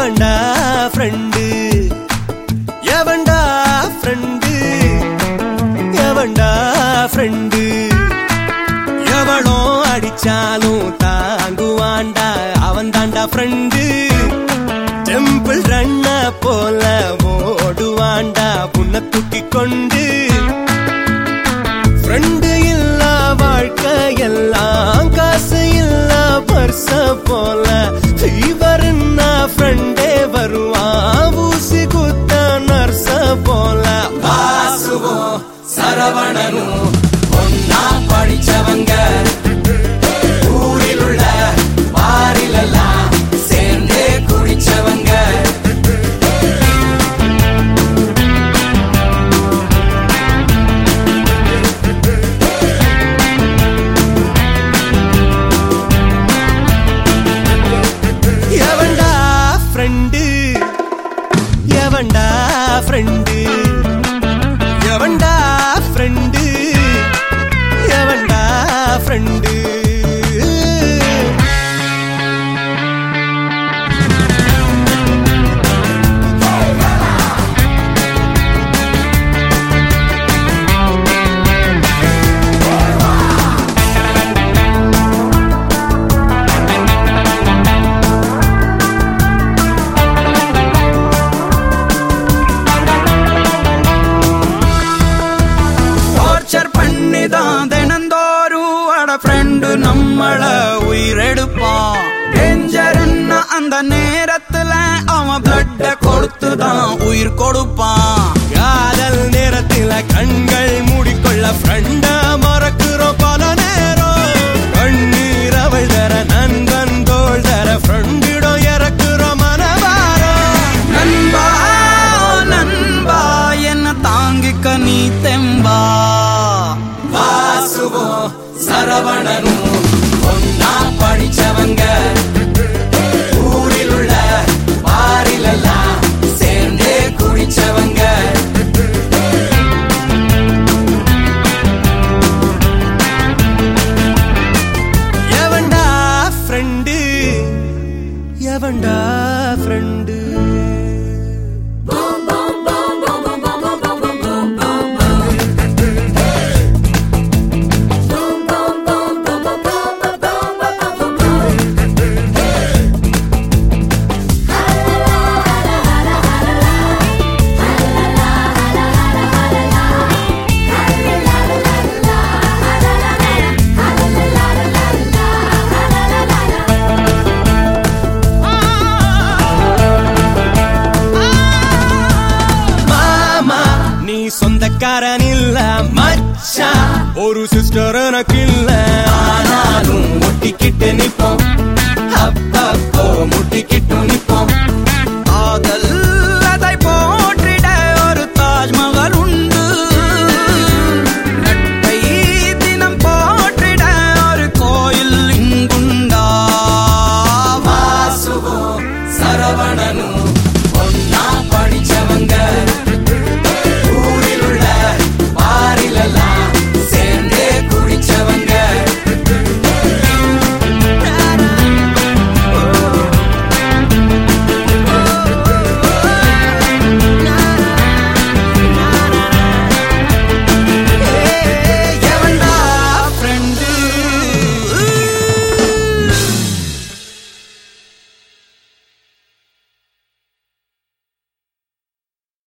எவன்டா ஃப்ரெண்டு எவன்டா ஃப்ரெண்டு எவன்டா ஃப்ரெண்டு எவளோ அடிச்சாலும் தாங்குவான்டா அவன் தாண்டா ஃப்ரெண்டு டெம்பிள் ரன்ன போல ஓடுவான்டா புண்ண தூக்கி கொண்டு ஃப்ரெண்டு இல்ல வாழ்க்கை எல்லாம் காசு இல்ல பர்ச போல ஃபீவர்னா ஃப்ரெண்டே வருவான் ஊசி குத்த நர்ச போல வாசுவோம் சரவணனும் ஒன்னா படிச்சவங்க ஊரில் உள்ள பாரிலெல்லாம் சேர்ந்தே குடிச்சவங்க எவன்டா ஃப்ரெண்டு எவன்டா ஃப்ரெண்டு எவன்டா ஃப்ரெண்டு எவன்டா ஃப்ரெண்டு டார்ச்சர் பண்ணிதான் தினந்தோறும் அட ஃப்ரெண்டு நம்மள உயிரெடுப்பான் டேஞ்சர்னா அந்த நேரத்துல அவன் பிளட்ட கொடுத்துதான் உயிர் கொடுப்பான் காதல் நேரத்தில கண்கள் மூடிக்கொள்ள ஃப்ரெண்ட மறக்கிறோம் பல நேரம் கண்ணீர் அவள் தர நண்பன் தோள் தர ஃப்ரெண்டிடம் இறக்குறோம் மனவாரம் நண்பா நண்பா என்ன தாங்கிக்க நீ தெம்பா வாசுவோம் சரவணனும் ஒன்னா படிச்சவங்க ஊரில் உள்ள பாரிலெல்லாம் சேர்ந்தே குடிச்சவங்க எவன்டா ஃப்ரெண்டு எவன்டா ஃப்ரெண்டு மாமா நீ சொந்தக்காரன் இல்ல மச்சான் ஒரு சிஸ்டர் எனக்கு இல்ல ஆனாலும் முட்டிக்கிட்டு நிப்போம் அப்பப்போ முட்டிக்கிட்டு நிப்போம்